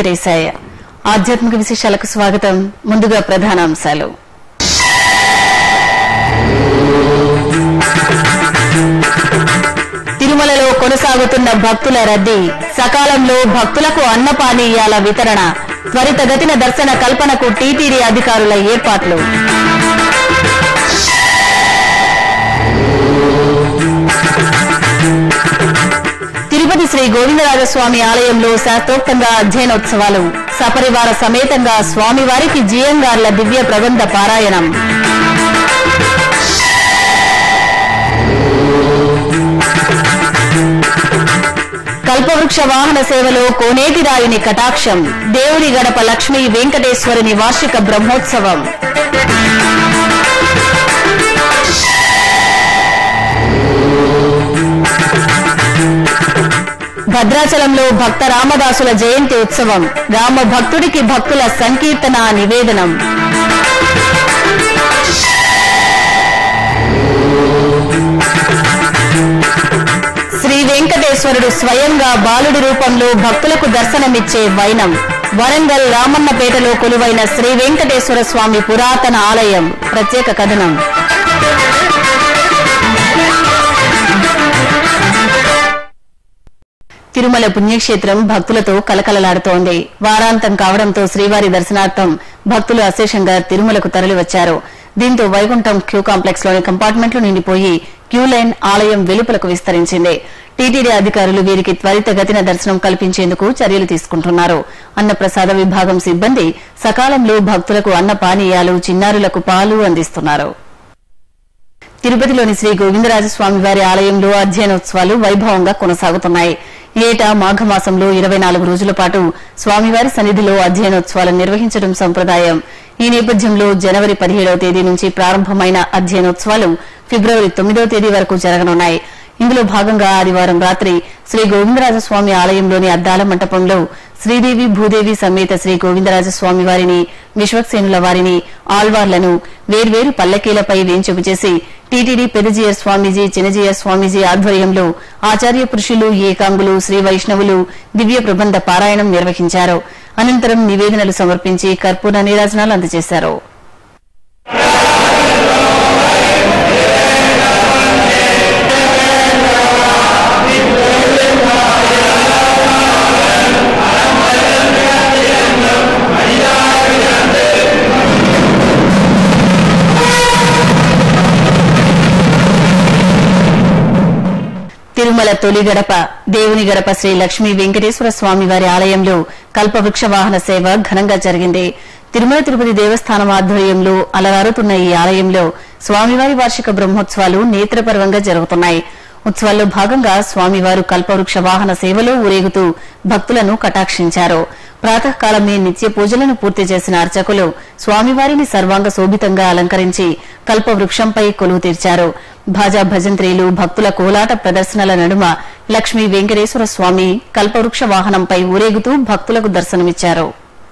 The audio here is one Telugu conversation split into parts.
వెంకటేశాయ ఆధ్యాత్మిక విశేషాలకు స్వాగతం ముందుగా ప్రధాన అంశాలు తిరుమలలో కొనసాగుతున్న భక్తుల రద్దీ సకాలంలో భక్తులకు అన్నపానీయాల వితరణ త్వరితగతిన దర్శన కల్పనకు టీటీడీ అధికారుల ఏర్పాట్లు తిరుపతి శ్రీ గోవిందరాజస్వామి ఆలయంలో శాస్త్రోక్తంగా అధ్యయనోత్సవాలు సపరివార సమేతంగా స్వామివారికి జియంగార్ల దివ్య ప్రబంధ పారాయణం కల్పవృక్ష వాహన సేవలో కోనేటి రాయుని కటాక్షం దేవుని గడప లక్ష్మీ వెంకటేశ్వరుని వార్షిక బ్రహ్మోత్సవం భద్రాచలంలో భక్త రామదాసుల జయంతి ఉత్సవం రామ భక్తుడికి భక్తుల సంకీర్తన నివేదనం శ్రీ వెంకటేశ్వరుడు స్వయంగా బాలుడి రూపంలో భక్తులకు దర్శనమిచ్చే వైనం వరంగల్ రామన్నపేటలో కొలువైన శ్రీ వెంకటేశ్వర స్వామి పురాతన ఆలయం ప్రత్యేక కథనం తిరుమల పుణ్యక్షేత్రం భక్తులతో కలకలలాడుతోంది వారాంతం కావడంతో శ్రీవారి దర్శనార్థం భక్తులు అశేషంగా తిరుమలకు తరలివచ్చారు దీంతో వైకుంఠం క్యూ కాంప్లెక్స్ లోని కంపార్ట్మెంట్లు నిండిపోయి క్యూ లైన్ ఆలయం వెలుపలకు విస్తరించింది టీటీడీ అధికారులు వీరికి త్వరితగతిన దర్శనం కల్పించేందుకు చర్యలు తీసుకుంటున్నారు అన్నప్రసాద విభాగం సిబ్బంది సకాలంలో భక్తులకు అన్న పానీయాలు చిన్నారులకు పాలు అందిస్తున్నారు తిరుపతిలోని శ్రీ గోవిందరాజస్వామి వారి ఆలయంలో అధ్యయనోత్సవాలు వైభవంగా కొనసాగుతున్నాయి ఏటా మాఘమాసంలో ఇరవై నాలుగు రోజుల పాటు స్వామివారి సన్నిధిలో అధ్యయనోత్సవాలు నిర్వహించడం సంప్రదాయం ఈ నేపథ్యంలో జనవరి పదిహేడవ తేదీ నుంచి ప్రారంభమైన అధ్యయనోత్సవాలు ఫిబ్రవరి తొమ్మిదవ తేదీ వరకు జరగనున్నాయి ఇందులో భాగంగా ఆదివారం రాత్రి శ్రీ గోవిందరాజస్వామి ఆలయంలోని అద్దాల మంటపంలో శ్రీదేవి భూదేవి సమేత శ్రీ గోవిందరాజస్వామి వారిని విశ్వక్సేనుల వారిని ఆళ్వార్లను వేర్వేరు పల్లకీలపై వేంచపు చేసి టీటీడీ పెదజీయర్ స్వామీజీ చినజీయర్ స్వామీజీ ఆధ్వర్యంలో ఆచార్య పురుషులు ఏకాంగులు శ్రీ వైష్ణవులు దివ్య ప్రబంధ పారాయణం నిర్వహించారు అనంతరం నివేదనలు సమర్పించి కర్పూర నీరాజనాలు అందజేశారు తిరుమల తొలి గడప దేవుని గడప శ్రీ లక్ష్మీ వెంకటేశ్వర స్వామి వారి ఆలయంలో కల్పవృక్ష వాహన సేవ ఘనంగా జరిగింది తిరుమల తిరుపతి దేవస్థానం ఆధ్వర్యంలో అలరారుతున్న ఈ ఆలయంలో స్వామివారి వార్షిక బ్రహ్మోత్సవాలు నేత్రపర్వంగా జరుగుతున్నాయి ఉత్సవాల్లో భాగంగా స్వామివారు కల్పవృక్ష వాహన సేవలో ఊరేగుతూ భక్తులను కటాక్షించారు ప్రాతకాలమే నిత్య పూజలను పూర్తి చేసిన అర్చకులు స్వామివారిని సర్వాంగ శోభితంగా అలంకరించి కల్పవృక్షంపై కొలువు తీర్చారు భాజా భజంత్రీలు భక్తుల కోలాట ప్రదర్శనల నడుమ లక్ష్మీ వెంకటేశ్వర స్వామి కల్పవృక్ష వాహనంపై ఊరేగుతూ భక్తులకు దర్శనమిచ్చారు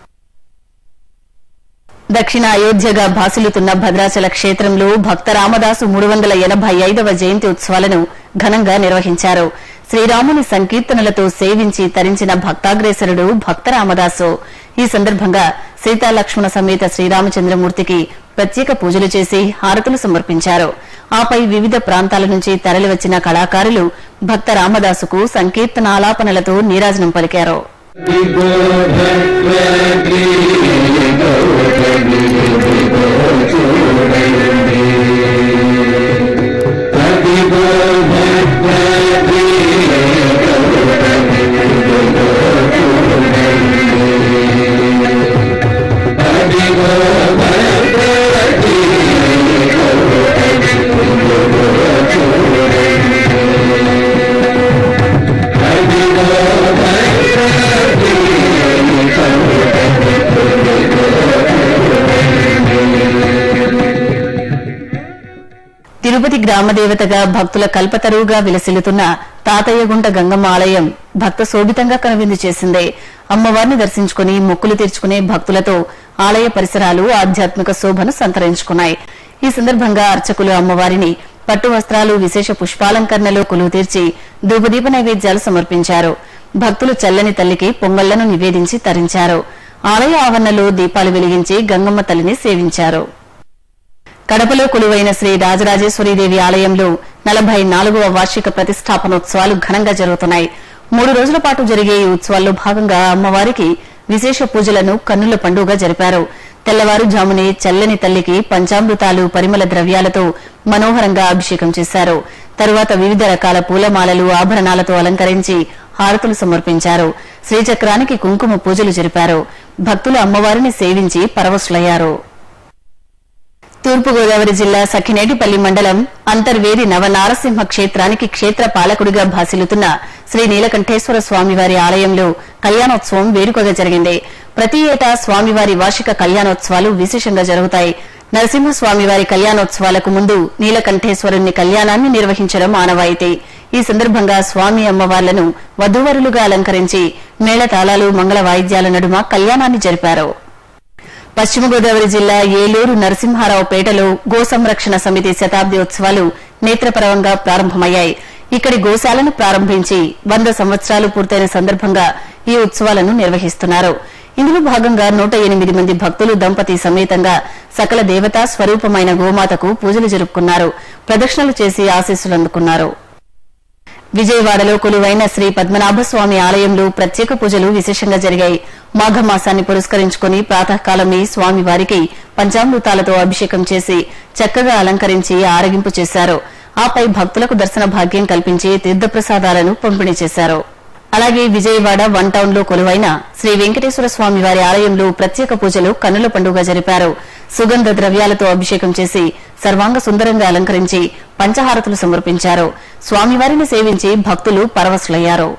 దక్షిణ అయోధ్యగా భాసిల్లుతున్న భద్రాచల క్షేత్రంలో భక్త రామదాసు మూడు వందల ఎనభై ఐదవ జయంతి ఉత్సవాలను ఘనంగా నిర్వహించారు శ్రీరాముని సంకీర్తనలతో సేవించి తరించిన భక్తాగ్రేసరుడు భక్త రామదాసు ఈ సందర్భంగా సీతాలక్ష్మణ సమేత శ్రీరామచంద్రమూర్తికి ప్రత్యేక పూజలు చేసి హారతులు సమర్పించారు ఆపై వివిధ ప్రాంతాల నుంచి తరలివచ్చిన కళాకారులు భక్త రామదాసుకు సంకీర్తనాలాపనలతో నీరాజనం పలికారు తిరుపతి గ్రామదేవతగా భక్తుల కల్పతరువుగా విలసిల్లుతున్న తాతయ్యగుంట గంగమ్మ ఆలయం భక్త శోభితంగా కనువిందు చేసింది అమ్మవారిని దర్శించుకుని మొక్కులు తీర్చుకునే భక్తులతో ఆలయ పరిసరాలు ఆధ్యాత్మిక శోభను సంతరించుకున్నాయి ఈ సందర్భంగా అర్చకులు అమ్మవారిని పట్టు వస్త్రాలు విశేష పుష్పాలంకరణలో కొలువు తీర్చి ధూపదీప నైవేద్యాలు సమర్పించారు భక్తులు చల్లని తల్లికి పొంగళ్లను నివేదించి తరించారు ఆలయ ఆవరణలో దీపాలు వెలిగించి గంగమ్మ తల్లిని సేవించారు కడపలో కొలువైన శ్రీ రాజరాజేశ్వరీదేవి ఆలయంలో నలభై నాలుగవ వార్షిక ప్రతిష్టాపనోత్సవాలు ఘనంగా జరుగుతున్నాయి మూడు రోజుల పాటు జరిగే ఈ ఉత్సవాల్లో భాగంగా అమ్మవారికి విశేష పూజలను కన్నుల పండుగ జరిపారు తెల్లవారుజామునే చల్లని తల్లికి పంచామృతాలు పరిమళ ద్రవ్యాలతో మనోహరంగా అభిషేకం చేశారు తరువాత వివిధ రకాల పూలమాలలు ఆభరణాలతో అలంకరించి హారతులు సమర్పించారు శ్రీచక్రానికి కుంకుమ పూజలు జరిపారు భక్తులు అమ్మవారిని సేవించి పరవశులయ్యారు తూర్పుగోదావరి జిల్లా సఖినేటిపల్లి మండలం అంతర్వేది నవనారసింహ క్షేత్రానికి క్షేత్ర పాలకుడిగా భాసిల్లుతున్న శ్రీ నీలకంఠేశ్వర స్వామివారి ఆలయంలో కళ్యాణోత్సవం వేడుకగా జరిగింది ప్రతి ఏటా స్వామివారి వార్షిక కళ్యాణోత్సవాలు విశేషంగా జరుగుతాయి నరసింహస్వామివారి కళ్యాణోత్సవాలకు ముందు నీలకంఠేశ్వరుని కళ్యాణాన్ని నిర్వహించడం ఆనవాయితీ ఈ సందర్భంగా స్వామి అమ్మవార్లను వధూవరులుగా అలంకరించి మేళతాళాలు మంగళ వాయిద్యాల నడుమ కళ్యాణాన్ని జరిపారు పశ్చిమ గోదావరి జిల్లా ఏలూరు నరసింహారావుపేటలో గో సంరక్షణ సమితి శతాబ్ది ఉత్సవాలు నేత్రపరవంగా ప్రారంభమయ్యాయి ఇక్కడి గోశాలను ప్రారంభించి వంద సంవత్సరాలు పూర్తయిన సందర్భంగా ఈ ఉత్సవాలను నిర్వహిస్తున్నారు ఇందులో భాగంగా నూట ఎనిమిది మంది భక్తులు దంపతి సమేతంగా సకల దేవతా స్వరూపమైన గోమాతకు పూజలు జరుపుకున్నారు ప్రదక్షిణలు చేసి ఆశీస్సులు అందుకున్నారు విజయవాడలో కొలువైన శ్రీ పద్మనాభస్వామి ఆలయంలో ప్రత్యేక పూజలు విశేషంగా జరిగాయి మాఘమాసాన్ని పురస్కరించుకుని ప్రాతకాలమే స్వామి వారికి పంచామృతాలతో అభిషేకం చేసి చక్కగా అలంకరించి ఆరగింపు చేశారు ఆపై భక్తులకు దర్శన భాగ్యం కల్పించి తీర్థప్రసాదాలను పంపిణీ చేశారు అలాగే విజయవాడ వన్ టౌన్ లో కొలువైన శ్రీ వెంకటేశ్వర స్వామి వారి ఆలయంలో ప్రత్యేక పూజలు కన్నుల పండుగ జరిపారు సుగంధ ద్రవ్యాలతో అభిషేకం చేసి సర్వాంగ సుందరంగా అలంకరించి పంచహారతులు సమర్పించారు స్వామివారిని సేవించి భక్తులు పరవశులయ్యారు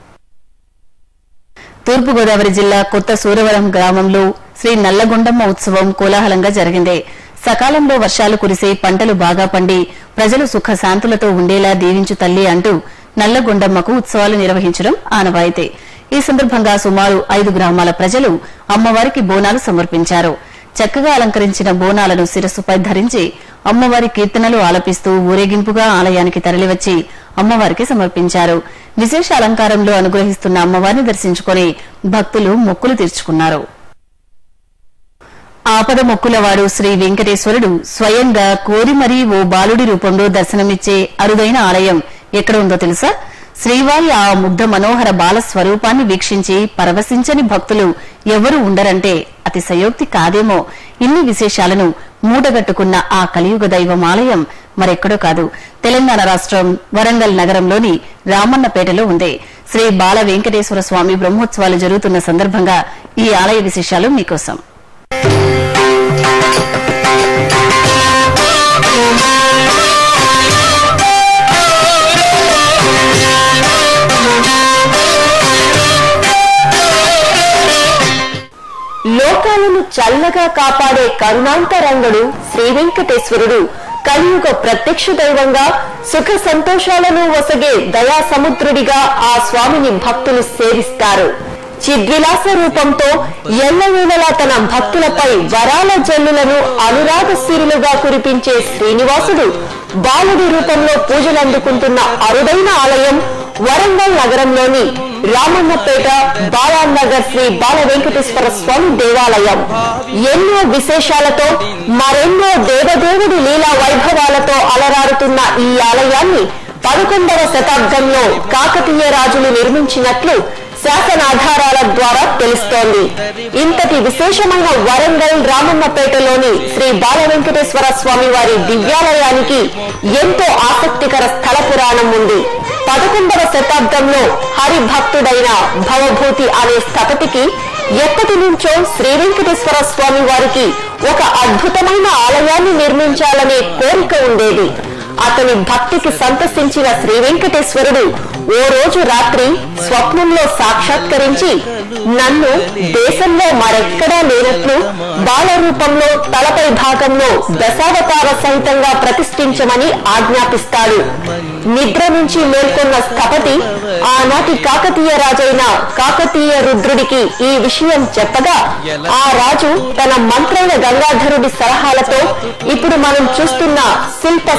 తూర్పుగోదావరి జిల్లా కొత్త సూరవరం గ్రామంలో శ్రీ నల్లగొండమ్మ ఉత్సవం కోలాహలంగా జరిగింది సకాలంలో వర్షాలు కురిసి పంటలు బాగా పండి ప్రజలు సుఖ శాంతులతో ఉండేలా దీవించు తల్లి అంటూ నల్లగొండమ్మకు ఉత్సవాలు నిర్వహించడం ఆనవాయితీ ఈ సందర్భంగా సుమారు ఐదు గ్రామాల ప్రజలు అమ్మవారికి బోనాలు సమర్పించారు చక్కగా అలంకరించిన బోనాలను శిరస్సుపై ధరించి అమ్మవారి కీర్తనలు ఆలపిస్తూ ఊరేగింపుగా ఆలయానికి తరలివచ్చి అమ్మవారికి సమర్పించారు విశేష అలంకారంలో అనుగ్రహిస్తున్న అమ్మవారిని దర్శించుకుని భక్తులు మొక్కులు తీర్చుకున్నారు ఆపద మొక్కులవాడు శ్రీ వెంకటేశ్వరుడు స్వయంగా కోరి మరీ ఓ బాలుడి రూపంలో దర్శనమిచ్చే అరుదైన ఆలయం ఎక్కడ ఉందో తెలుసా శ్రీవారి ఆ ముగ్ధ మనోహర బాల స్వరూపాన్ని వీక్షించి పరవశించని భక్తులు ఎవరు ఉండరంటే అతిశయోక్తి కాదేమో ఇన్ని విశేషాలను మూటగట్టుకున్న ఆ కలియుగ దైవం ఆలయం మరెక్కడో కాదు తెలంగాణ రాష్ట్రం వరంగల్ నగరంలోని రామన్నపేటలో ఉంది శ్రీ బాల వెంకటేశ్వర స్వామి బ్రహ్మోత్సవాలు జరుగుతున్న సందర్భంగా ఈ ఆలయ విశేషాలు మీకోసం లోకాలను చల్లగా కాపాడే కరుణాంతరంగుడు శ్రీ వెంకటేశ్వరుడు కలియుగ ప్రత్యక్ష దైవంగా సుఖ సంతోషాలను వసగే దయా సముద్రుడిగా ఆ స్వామిని భక్తులు సేవిస్తారు చిద్విలాస రూపంతో ఎల్లవేళలా తన భక్తులపై వరాల జల్లులను అనురాగ సిరులుగా కురిపించే శ్రీనివాసుడు బాలుడి రూపంలో పూజలు అందుకుంటున్న అరుదైన ఆలయం వరంగల్ నగరంలోని రామన్నపేట బాలానగర్ శ్రీ బాల వెంకటేశ్వర స్వామి దేవాలయం ఎన్నో విశేషాలతో మరెన్నో దేవదేవుడి లీలా వైభవాలతో అలరారుతున్న ఈ ఆలయాన్ని పదకొండవ శతాబ్దంలో కాకతీయ రాజులు నిర్మించినట్లు శాసనాధారాల ద్వారా తెలుస్తోంది ఇంతటి విశేషమైన వరంగల్ రామన్నపేటలోని శ్రీ బాల వెంకటేశ్వర స్వామి వారి దివ్యాలయానికి ఎంతో ఆసక్తికర స్థల పురాణం ఉంది పదకొండవ శతాబ్దంలో హరిభక్తుడైన భవభూతి అనే స్థపతికి ఎప్పటి నుంచో శ్రీ వెంకటేశ్వర స్వామి వారికి ఒక అద్భుతమైన ఆలయాన్ని నిర్మించాలనే కోరిక ఉండేది అతని భక్తికి సంతసించిన శ్రీ వెంకటేశ్వరుడు ఓ రోజు రాత్రి స్వప్నంలో సాక్షాత్కరించి నన్ను దేశంలో మరెక్కడా లేనట్లు బాల రూపంలో తలపై భాగంలో దశావతార సహితంగా ప్రతిష్ఠించమని ఆజ్ఞాపిస్తాడు నిద్ర నుంచి మేల్కొన్న స్థపతి ఆనాటి కాకతీయ రాజైన కాకతీయ రుద్రుడికి ఈ విషయం చెప్పగా ఆ రాజు తన మంత్రైన గంగాధరుడి సలహాలతో ఇప్పుడు మనం చూస్తున్న శిల్ప సమన్విత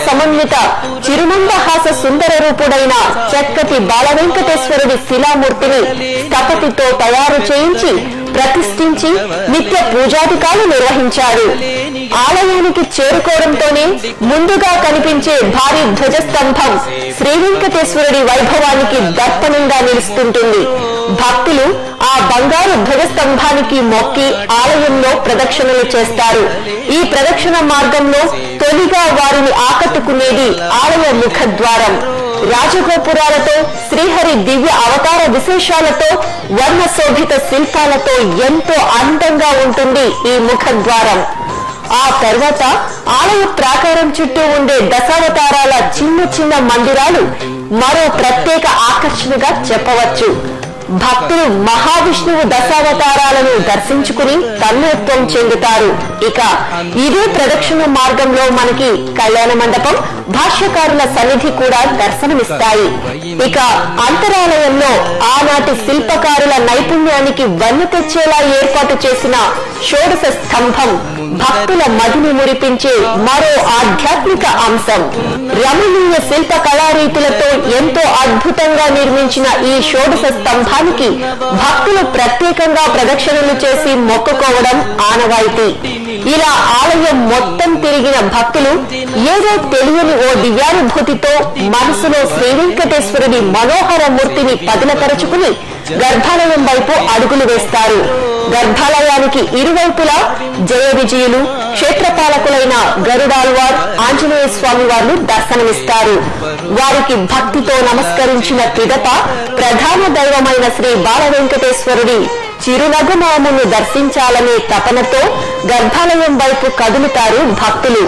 ఎదుట చిరుమందహాస సుందర రూపుడైన చక్కటి బాల వెంకటేశ్వరుడి శిలామూర్తిని స్థపతితో తయారు చేయించి ప్రతిష్ఠించి నిత్య పూజాధికాలు నిర్వహించారు ఆలయానికి చేరుకోవడంతోనే ముందుగా కనిపించే భారీ ధ్వజస్తంభం శ్రీ వెంకటేశ్వరుడి వైభవానికి దర్పణంగా నిలుస్తుంటుంది భక్తులు ఆ బంగారు ధ్వజస్తంభానికి మొక్కి ఆలయంలో ప్రదక్షిణలు చేస్తారు ఈ ప్రదక్షిణ మార్గంలో తొలిగా వారిని ఆకట్టుకునేది ఆలయ ముఖద్వారం రాజగోపురాలతో శ్రీహరి దివ్య అవతార విశేషాలతో వర్ణ శోభిత శిల్పాలతో ఎంతో అందంగా ఉంటుంది ఈ ముఖద్వారం ఆ తర్వాత ఆలయ ప్రాకారం చుట్టూ ఉండే దశావతారాల చిన్న చిన్న మందిరాలు మరో ప్రత్యేక ఆకర్షణగా చెప్పవచ్చు భక్తులు మహావిష్ణువు దశావతారాలను దర్శించుకుని తన్మయత్వం చెందుతారు ఇక ఇదే ప్రదక్షిణ మార్గంలో మనకి కళ్యాణ మండపం భాష్యకారుల సన్నిధి కూడా దర్శనమిస్తాయి ఇక అంతరాలయంలో ఆనాటి శిల్పకారుల నైపుణ్యానికి వన్ను తెచ్చేలా ఏర్పాటు చేసిన షోడశ స్తంభం భక్తుల మదిని మురిపించే మరో ఆధ్యాత్మిక అంశం రమణీయ శిల్ప కళారీతులతో ఎంతో అద్భుతంగా నిర్మించిన ఈ షోడశ స్తంభానికి భక్తులు ప్రత్యేకంగా ప్రదక్షిణలు చేసి మొక్కుకోవడం ఆనవాయితీ ఇలా ఆలయం మొత్తం తిరిగిన భక్తులు ఏదో తెలియని ఓ దివ్యానుభూతితో మనసులో శ్రీ వెంకటేశ్వరుని మనోహర మూర్తిని పదిలపరుచుకుని గర్భాలయం వైపు అడుగులు వేస్తారు గర్భాలయానికి ఇరువైపులా జయ విజయులు క్షేత్రపాలకులైన గరుడాల్వార్ ఆంజనేయ స్వామి వారిని దర్శనమిస్తారు వారికి భక్తితో నమస్కరించిన పిదప ప్రధాన దైవమైన శ్రీ బాల వెంకటేశ్వరుడి చిరునగుమామును దర్శించాలనే తపనతో గర్భాలయం వైపు కదులుతారు భక్తులు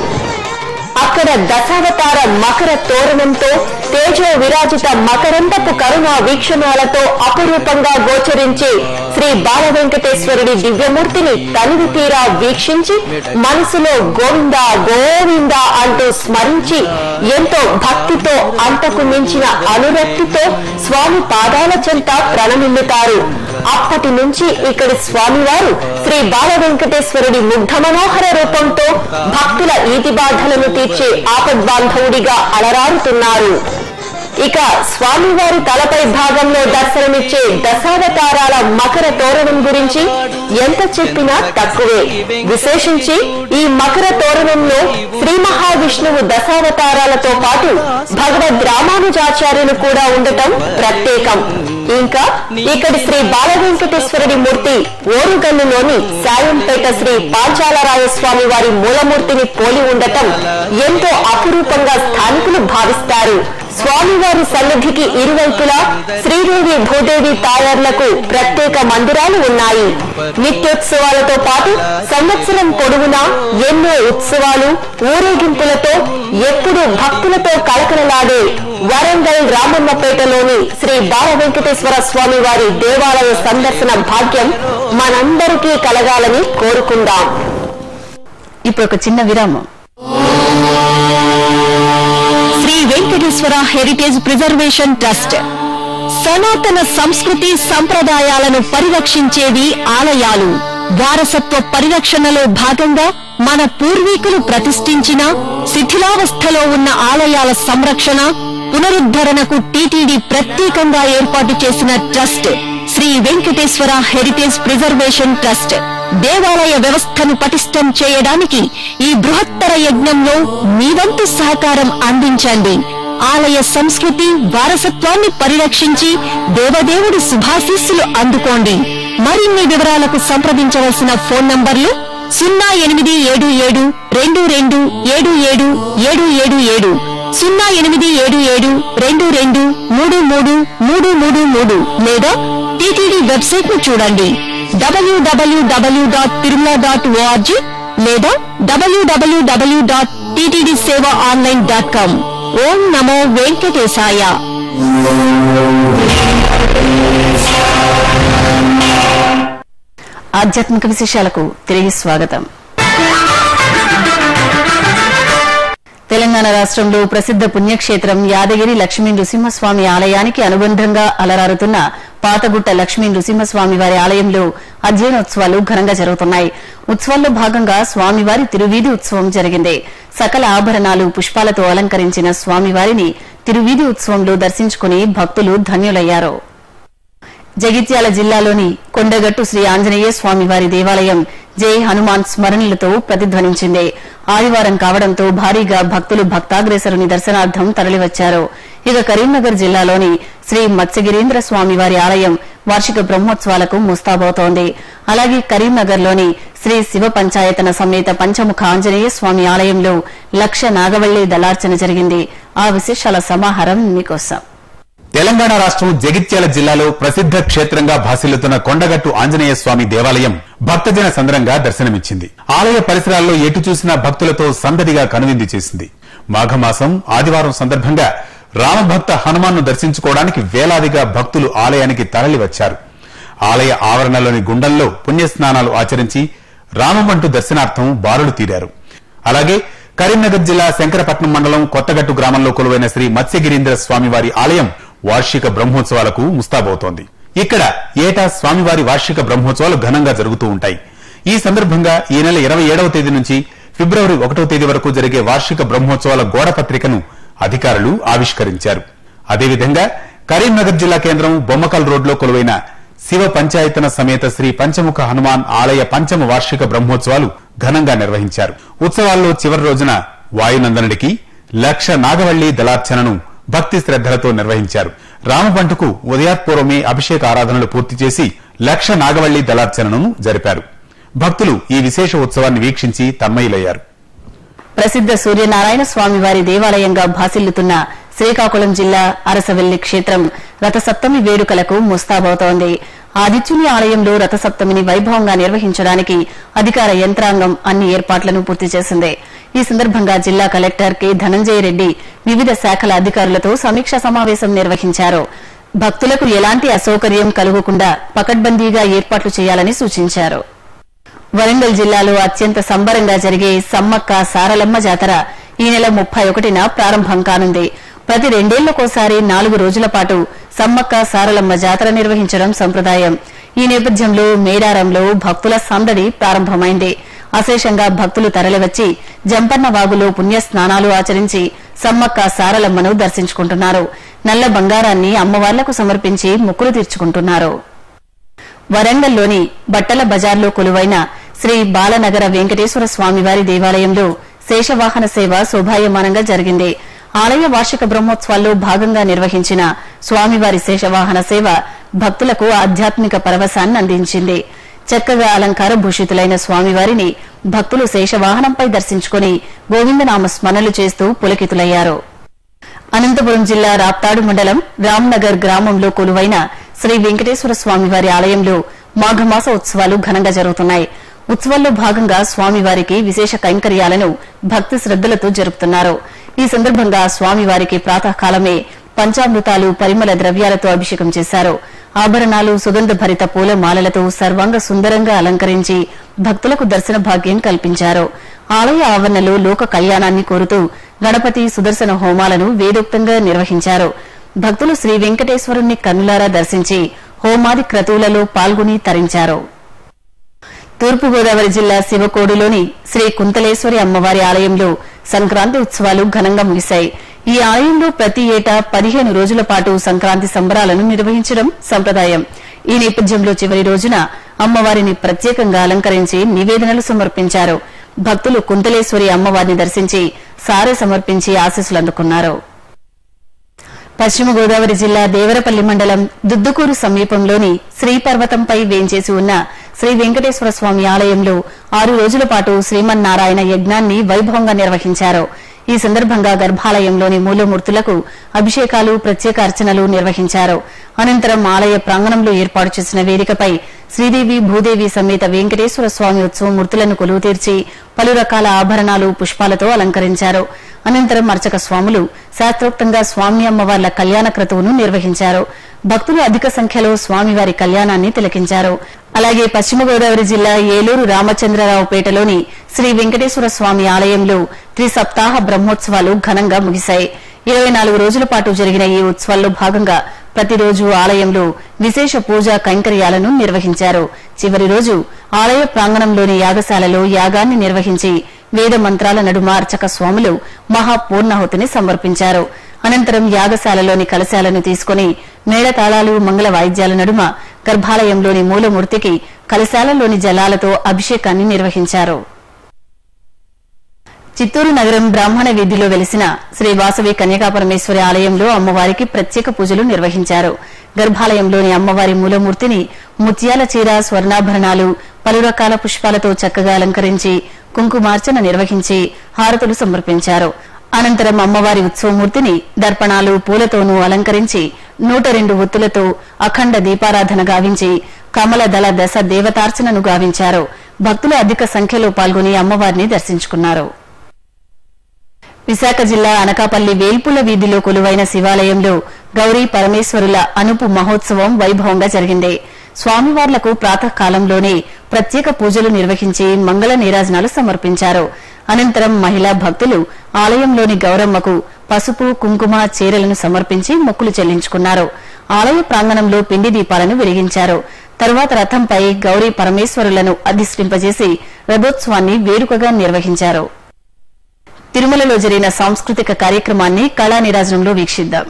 అక్కడ దశావతార మకర తోరణంతో తేజో విరాజిత మకరందపు కరుణా వీక్షణాలతో అపురూపంగా గోచరించే శ్రీ బాల వెంకటేశ్వరుడి దివ్యమూర్తిని తనివి తీరా వీక్షించి మనసులో గోవింద గోవింద అంటూ స్మరించి ఎంతో భక్తితో అంతకు మించిన అనురక్తితో స్వామి పాదాల చెంత ప్రణమిల్లుతారు అప్పటి నుంచి ఇక్కడి స్వామివారు శ్రీ బాల వెంకటేశ్వరుడి ముగ్ధ మనోహర రూపంతో భక్తుల ఈతి బాధలను తీర్చే ఆపద్బాంధవుడిగా అలరారుతున్నారు ఇక స్వామివారి తలపై భాగంలో దర్శనమిచ్చే దశావతారాల మకర తోరణం గురించి ఎంత చెప్పినా తక్కువే విశేషించి ఈ మకర తోరణంలో శ్రీ మహావిష్ణువు దశావతారాలతో పాటు భగవద్ రామానుజాచార్యులు కూడా ఉండటం ప్రత్యేకం ఇంకా ఇక్కడి శ్రీ బాల వెంకటేశ్వరుడి మూర్తి ఓరుగల్లులోని సాయంపేట శ్రీ పాంచాలరాయ స్వామి వారి మూలమూర్తిని పోలి ఉండటం ఎంతో అపురూపంగా స్థానికులు భావిస్తారు స్వామివారి సన్నిధికి ఇరువైపులా శ్రీదేవి భూదేవి తాయార్లకు ప్రత్యేక మందిరాలు ఉన్నాయి నిత్యోత్సవాలతో పాటు సంవత్సరం పొడవునా ఎన్నో ఉత్సవాలు ఊరేగింపులతో ఎప్పుడూ భక్తులతో కలకలలాడే వరంగల్ రామన్నపేటలోని శ్రీ బాల వెంకటేశ్వర స్వామి వారి దేవాలయ సందర్శన భాగ్యం మనందరికీ కలగాలని కోరుకుందాం ఇప్పుడు ఒక చిన్న విరామం Sri Venkateswara heritage preservation trust సనాతన సంస్కృతి సంప్రదాయాలను పరిరక్షించేవి ఆలయాలు వారసత్వ పరిరక్షణలో భాగంగా మన పూర్వీకులు ప్రతిష్ఠించిన శిథిలావస్థలో ఉన్న ఆలయాల సంరక్షణ పునరుద్ధరణకు టీటీడీ ప్రత్యేకంగా ఏర్పాటు చేసిన trust Sri Venkateswara heritage preservation trust దేవాలయ వ్యవస్థను పటిష్టం చేయడానికి ఈ బృహత్తర యజ్ఞంలో మీ వంతు సహకారం అందించండి ఆలయ సంస్కృతి వారసత్వాన్ని పరిరక్షించి దేవదేవుడి శుభాశీస్సులు అందుకోండి మరిన్ని వివరాలకు సంప్రదించవలసిన ఫోన్ నంబర్లు సున్నా ఎనిమిది ఏడు ఏడు రెండు రెండు ఏడు ఏడు ఏడు ఏడు ఏడు సున్నా ఎనిమిది ఏడు ఏడు రెండు రెండు మూడు మూడు మూడు మూడు మూడు లేదా టీటీడీ వెబ్సైట్ ను చూడండి WWW dot Tirumala dot ORG లేదా WWW dot TTD seva online dot com ఓం నమో వెంకటేశాయ ఆధ్యాత్మిక విశేషాలకు తిరిగి స్వాగతం తెలంగాణ రాష్ట్రంలో ప్రసిద్ధ పుణ్యక్షేత్రం యాదగిరి లక్ష్మీ నృసింహస్వామి ఆలయానికి అనుబంధంగా అలరారుతున్న పాతగుట్ట లక్ష్మీ నృసింహస్వామి వారి ఆలయంలో అధ్యయనోత్సవాలు ఘనంగా జరుగుతున్నాయి ఉత్సవాల్లో భాగంగా స్వామివారి తిరువీధి ఉత్సవం జరిగింది సకల ఆభరణాలు పుష్పాలతో అలంకరించిన స్వామివారిని తిరువీధి ఉత్సవంలో దర్శించుకుని భక్తులు ధన్యులయ్యారు జగిత్యాల జిల్లాలోని కొండగట్టు శ్రీ ఆంజనేయ స్వామి వారి దేవాలయం జై హనుమాన్ స్మరణలతో ప్రతిధ్వనించింది ఆదివారం కావడంతో భారీగా భక్తులు భక్తాగ్రేసరుని దర్శనార్థం తరలివచ్చారు ఇక కరీంనగర్ జిల్లాలోని శ్రీ మత్స్యగిరీంద్ర స్వామి వారి ఆలయం వార్షిక బ్రహ్మోత్సవాలకు ముస్తాబవుతోంది అలాగే కరీంనగర్లోని శ్రీ శివ పంచాయతన సమేత పంచముఖ ఆంజనేయ స్వామి ఆలయంలో లక్ష నాగవల్లి దళార్చన జరిగింది ఆ విశేషాల సమాహారం మీకోసం తెలంగాణ రాష్ట్రం జగిత్యాల జిల్లాలో ప్రసిద్ధ క్షేత్రంగా భాసిల్లుతున్న కొండగట్టు ఆంజనేయ స్వామి దేవాలయం భక్తజన సంద్రంగా దర్శనమిచ్చింది ఆలయ పరిసరాల్లో ఎటు చూసినా భక్తులతో సందడిగా కనువిందు చేసింది మాఘమాసం ఆదివారం సందర్భంగా రామభక్త హనుమాన్ను దర్శించుకోవడానికి వేలాదిగా భక్తులు ఆలయానికి తరలి వచ్చారు ఆలయ ఆవరణలోని గుండంలో పుణ్యస్నానాలు ఆచరించి రామబంటు దర్శనార్థం బారులు తీరారు అలాగే కరీంనగర్ జిల్లా శంకరపట్నం మండలం కొత్తగట్టు గ్రామంలో కొలువైన శ్రీ మత్స్యగిరీంద్ర స్వామివారి ఆలయం వార్షిక బ్రహ్మోత్సవాలకు ముస్తాబవుతోంది ఇక్కడ ఏటా స్వామివారి వార్షిక బ్రహ్మోత్సవాలు ఘనంగా జరుగుతూ ఉంటాయి ఈ సందర్భంగా ఈ నెల ఇరవై ఏడవ తేదీ నుంచి ఫిబ్రవరి ఒకటో తేదీ వరకు జరిగే వార్షిక బ్రహ్మోత్సవాల గోడ పత్రికను అధికారులు ఆవిష్కరించారు అదేవిధంగా కరీంనగర్ జిల్లా కేంద్రం బొమ్మకల్ రోడ్లో కొలువైన శివ పంచాయతన సమేత శ్రీ పంచముఖ హనుమాన్ ఆలయ పంచమ వార్షిక బ్రహ్మోత్సవాలు ఘనంగా నిర్వహించారు ఉత్సవాల్లో చివరి రోజున వాయునందనుడికి లక్ష నాగవల్లి దళార్చనను భక్తి శ్రద్దలతో నిర్వహించారు రామబంటుకు ఉదయాత్పూర్వమే అభిషేక ఆరాధనలు పూర్తి చేసి లక్ష నాగవల్లి దళార్చనను జరిపారు భక్తులు ఈ విశేష ఉత్సవాన్ని వీక్షించి తన్మయులయ్యారు ప్రసిద్ధ సూర్యనారాయణ స్వామి వారి దేవాలయంగా భాసిల్లుతున్న శ్రీకాకుళం జిల్లా అరసవెల్లి క్షేత్రం రథసప్తమి వేడుకలకు ముస్తాబవుతోంది ఆదిత్యుని ఆలయంలో రథసప్తమిని వైభవంగా నిర్వహించడానికి అధికార యంత్రాంగం అన్ని ఏర్పాట్లను పూర్తి చేసింది ఈ సందర్భంగా జిల్లా కలెక్టర్ కె ధనంజయ రెడ్డి వివిధ శాఖల అధికారులతో సమీక్షా సమావేశం నిర్వహించారు భక్తులకు ఎలాంటి అసౌకర్యం కలుగకుండా పకడ్బందీగా ఏర్పాట్లు చేయాలని సూచించారు వరంగల్ జిల్లాలో అత్యంత సంబరంగా జరిగే సమ్మక్క సారలమ్మ జాతర ఈ నెల ముప్పై ఒకటిన ప్రారంభం కానుంది ప్రతి రెండేళ్లకోసారి నాలుగు రోజుల పాటు సమ్మక్క సారలమ్మ జాతర నిర్వహించడం సంప్రదాయం ఈ నేపథ్యంలో మేడారంలో భక్తుల సందడి ప్రారంభమైంది అశేషంగా భక్తులు తరలివచ్చి జంపన్న వాగులో పుణ్య స్నానాలు ఆచరించి సమ్మక్క సారలమ్మను దర్శించుకుంటున్నారు నల్ల బంగారాన్ని అమ్మవార్లకు సమర్పించి మొక్కులు తీర్చుకుంటున్నారు వరంగల్లోని బట్టల బజార్లో కొలువైన శ్రీ బాలనగర వెంకటేశ్వర స్వామివారి దేవాలయంలో శేషవాహన సేవ శోభాయమానంగా జరిగింది ఆలయ వార్షిక బ్రహ్మోత్సవాల్లో భాగంగా నిర్వహించిన స్వామివారి శేషవాహన సేవ భక్తులకు ఆధ్యాత్మిక పరవశాన్ని అందించింది చక్కగా అలంకార భూషితులైన స్వామివారిని భక్తులు శేషవాహనంపై దర్శించుకుని గోవిందనామ స్మరణలు చేస్తూ పులకితులయ్యారు అనంతపురం జిల్లా రాప్తాడు మండలం రామ్నగర్ గ్రామంలో కొలువైన శ్రీ వెంకటేశ్వర స్వామివారి ఆలయంలో మాఘమాస ఉత్సవాలు ఘనంగా జరుగుతున్నాయి ఉత్సవాల్లో భాగంగా స్వామివారికి విశేష కైంకర్యాలను భక్తి శ్రద్దలతో జరుపుతున్నారు ఈ సందర్భంగా స్వామివారికి ప్రాతకాలమే పంచామృతాలు పరిమళ ద్రవ్యాలతో అభిషేకం చేశారు ఆభరణాలు సుగంధ భరిత పూల మాలలతో సర్వాంగ సుందరంగా అలంకరించి భక్తులకు దర్శన భాగ్యం కల్పించారు ఆలయ ఆవరణలో లోక కళ్యాణాన్ని కోరుతూ గణపతి సుదర్శన హోమాలను వేదోక్తంగా నిర్వహించారు భక్తులు శ్రీ వెంకటేశ్వరుణ్ణి కన్నులారా దర్శించి హోమాది క్రతువులలో పాల్గొని తరించారు తూర్పుగోదావరి జిల్లా శివకోడులోని శ్రీ కుంతలేశ్వరి అమ్మవారి ఆలయంలో సంక్రాంతి ఉత్సవాలు ఘనంగా ముగిశాయి ఈ ఆలయంలో ప్రతి ఏటా పదిహేను రోజుల పాటు సంక్రాంతి సంబరాలను నిర్వహించడం సంప్రదాయం ఈ నేపథ్యంలో చివరి రోజున అమ్మవారిని ప్రత్యేకంగా అలంకరించి నివేదనలు సమర్పించారు భక్తులు కుంతలేశ్వరి అమ్మవారిని దర్శించి సారె సమర్పించి ఆశీస్సులు అందుకున్నారు పశ్చిమ గోదావరి జిల్లా దేవరపల్లి మండలం దుద్దుకూరు సమీపంలోని శ్రీపర్వతంపై వేంచేసి ఉన్న శ్రీ వెంకటేశ్వర స్వామి ఆలయంలో ఆరు రోజుల పాటు శ్రీమన్నారాయణ యజ్ఞాన్ని వైభవంగా నిర్వహించారు ఈ సందర్భంగా గర్భాలయంలోని మూలమూర్తులకు అభిషేకాలు ప్రత్యేక అర్చనలు నిర్వహించారు అనంతరం ఆలయ ప్రాంగణంలో ఏర్పాటు చేసిన వేదికపై శ్రీదేవి భూదేవి సమేత వెంకటేశ్వర స్వామి ఉత్సవం మూర్తులను కొలువు తీర్చి పలు రకాల ఆభరణాలు పుష్పాలతో అలంకరించారు అనంతరం అర్చక స్వాములు శాస్త్రోక్తంగా స్వామి అమ్మవార్ల కళ్యాణ క్రతువును నిర్వహించారు భక్తులు అధిక సంఖ్యలో స్వామివారి కళ్యాణాన్ని తిలకించారు అలాగే పశ్చిమ గోదావరి జిల్లా ఏలూరు రామచంద్రరావుపేటలోని శ్రీ వెంకటేశ్వర స్వామి ఆలయంలో త్రిసప్తాహ బ్రహ్మోత్సవాలు ఘనంగా ముగిశాయి ఇరవై నాలుగు రోజుల పాటు జరిగిన ఈ ఉత్సవాల్లో భాగంగా ప్రతిరోజు ఆలయంలో విశేష పూజా కైంకర్యాలను నిర్వహించారు చివరి రోజు ఆలయ ప్రాంగణంలోని యాగశాలలో యాగాన్ని నిర్వహించి వేద మంత్రాల నడుమ అర్చక స్వాములు మహాపూర్ణాహుతిని సమర్పించారు అనంతరం యాగశాలలోని కలశాలను తీసుకుని మేళతాళాలు మంగళ వాయిద్యాల నడుమ గర్భాలయంలోని మూలమూర్తికి కలశాలలోని జలాలతో అభిషేకాన్ని నిర్వహించారు చిత్తూరు నగరం బ్రాహ్మణ వీధిలో వెలిసిన శ్రీ వాసవి కన్యకాపరమేశ్వరి ఆలయంలో అమ్మవారికి ప్రత్యేక పూజలు నిర్వహించారు గర్భాలయంలోని అమ్మవారి మూలమూర్తిని ముత్యాల చీర స్వర్ణాభరణాలు పలు రకాల పుష్పాలతో చక్కగా అలంకరించి కుంకుమార్చన నిర్వహించి హారతులు సమర్పించారు అనంతరం అమ్మవారి ఉత్సవమూర్తిని దర్పణాలు పూలతోనూ అలంకరించి నూట రెండు ఒత్తులతో అఖండ దీపారాధన గావించి కమల దళ దశ దేవతార్చనను గావించారు భక్తులు అధిక సంఖ్యలో పాల్గొని అమ్మవారిని దర్శించుకున్నారు విశాఖ జిల్లా అనకాపల్లి వేల్పుల వీధిలో కొలువైన శివాలయంలో గౌరీ పరమేశ్వరుల అనుపు మహోత్సవం వైభవంగా జరిగింది స్వామివార్లకు ప్రాతకాలంలోనే ప్రత్యేక పూజలు నిర్వహించి మంగళ నీరాజనాలు సమర్పించారు అనంతరం మహిళా భక్తులు ఆలయంలోని గౌరమ్మకు పసుపు కుంకుమ చీరలను సమర్పించి మొక్కులు చెల్లించుకున్నారు ఆలయ ప్రాంగణంలో పిండి దీపాలను వెలిగించారు తరువాత రథంపై గౌరీ పరమేశ్వరులను అధిష్ఠింపజేసి రథోత్సవాన్ని వేడుకగా నిర్వహించారు తిరుమలలో జరిగిన సాంస్కృతిక కార్యక్రమాన్ని కళా నీరాజనంలో వీక్షిద్దాం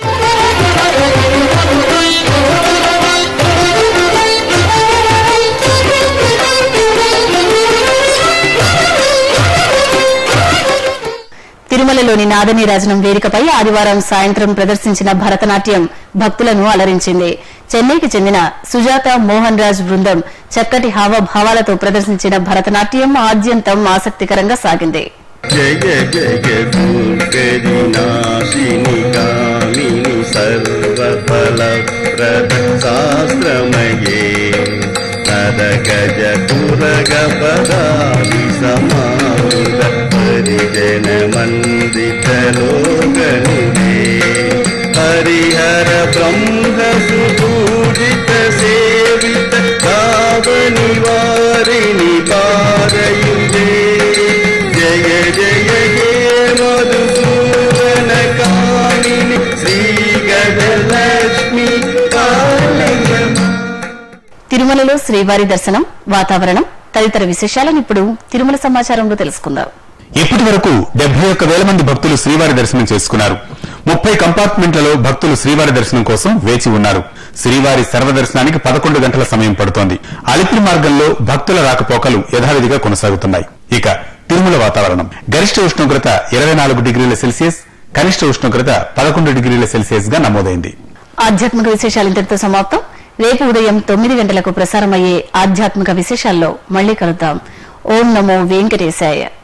తిరుమలలోని నాదనీరాజనం వేదికపై ఆదివారం సాయంత్రం ప్రదర్శించిన భరతనాట్యం భక్తులను అలరించింది చెన్నైకి చెందిన సుజాత మోహన్ రాజ్ బృందం చక్కటి హావభావాలతో ప్రదర్శించిన భరతనాట్యం ఆద్యంతం ఆసక్తికరంగా సాగింది జయ జయ దుర్గరి నాశిని కామిని సర్వఫలప్రద శాస్త్రమయే తద గజ తురగ పదాలి సమానుద హరిజన మందిత లోకనిదే హరిహర బ్రహ్మ సుపూజిత సేవిత భావ నివారిణి పారయుజే జయ జయ హే మధుసూదన కామిని శ్రీ గజలక్ష్మి కాళయమ తిరుమలలో శ్రీవారి దర్శనం వాతావరణం తదితర విశేషాలను ఇప్పుడు తిరుమల సమాచారంలో తెలుసుకుందాం ఇప్పటి వరకు డెబ్బై ఒక్క వేల మంది భక్తులు శ్రీవారి దర్శనం చేసుకున్నారు ముప్పై కంపార్ట్మెంట్లలో భక్తులు శ్రీవారి దర్శనం కోసం వేచి ఉన్నారు శ్రీవారి సర్వదర్శనానికి పదకొండు గంటల సమయం పడుతోంది అలిపిరి మార్గంలో భక్తుల రాకపోకలు యథావిధిగా కొనసాగుతున్నాయి ఇక తిరుమల వాతావరణం గరిష్ట ఉష్ణోగ్రత ఇరవై నాలుగు డిగ్రీల సెల్సియస్ కనిష్ట ఉష్ణోగ్రత పదకొండు డిగ్రీల సెల్సియస్ గా నమోదైంది ఆధ్యాత్మిక విశేషాలు ఇంతటితో సమాప్తం రేపు ఉదయం తొమ్మిది గంటలకు ప్రసారమయ్యే ఆధ్యాత్మిక విశేషాల్లో మళ్లీ కలుద్దాం ఓం నమో వెంకటేశాయ